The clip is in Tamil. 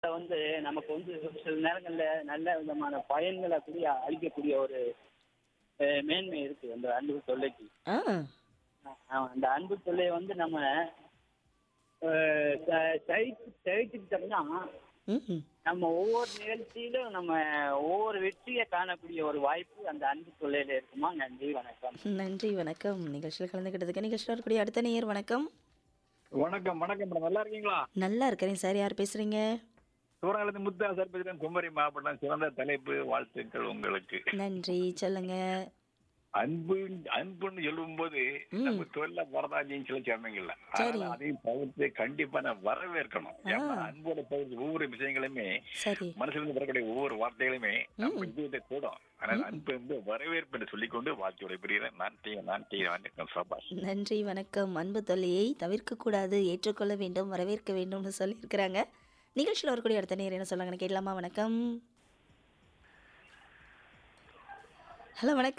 வந்து நமக்கு வந்து ஒரு சில நேரங்கள்ல நல்ல விதமான பயன்களை கூடிய அளிக்கக்கூடிய ஒரு அஹ், மேன்மை இருக்கு அந்த அன்பு தொல்லைக்கு ஆ அஹ், அந்த அன்பு தொல்லையை வந்து நம்ம அஹ், ச- சகிச்சு சகிச்சுக்கிட்டோம்னா ம் நம்ம ஒவ்வொரு நிகழ்ச்சியிலும் நம்ம ஒவ்வொரு வெற்றியை காணக்கூடிய ஒரு வாய்ப்பு அந்த அன்பு தொல்லையில இருக்குமா நன்றி வணக்கம் நன்றி வணக்கம் நிகழ்ச்சியில் கலந்துக்கிட்டதுக்கு நிகழ்ச்சியில் இருக்கக்கூடிய அடுத்த நேயர் வணக்கம் வணக்கம் வணக்கம் மேடம் நல்லா இருக்கீங்களா நல்லா இருக்கிறேன் சார் யார் பேசுறீங்க சூறாங்கலத்து முத்து அசர் பேசுறேன் குமரி மாவட்டம் சிறந்த தலைப்பு வாழ்த்துக்கள் உங்களுக்கு நன்றி சொல்லுங்க அன்பு அன்புன்னு சொல்லும் போது நம்ம தொழில வரதாஜின்னு சொல்லி சொன்னீங்கல்ல சரி. அதனால அதையும் தவிர்த்து கண்டிப்பா நான் வரவேற்கணும் ஏன்னா அன்போட தவிர்த்து ஒவ்வொரு விஷயங்களுமே சரி மனசுல இருந்து வரக்கூடிய ஒவ்வொரு வார்த்தைகளுமே நம்ம இதுவதை கூடும் ஆனால் அன்பு வந்து வரவேற்பு என்று சொல்லிக்கொண்டு வாழ்க்கையோட பிரிகிறேன் நன்றி நன்றி வணக்கம் சபாஷ் நன்றி வணக்கம் அன்பு தொல்லையை தவிர்க்கக்கூடாது ஏற்றுக்கொள்ள வேண்டும் வரவேற்க வேண்டும்னு சொல்லியிருக்கிறாங்க நிகழ்ச்சியில் வரக்கூடிய அடுத்த நேரம் என்ன சொல்லுங்க கேட்கலாமா வணக்கம் ஹலோ வணக்கம்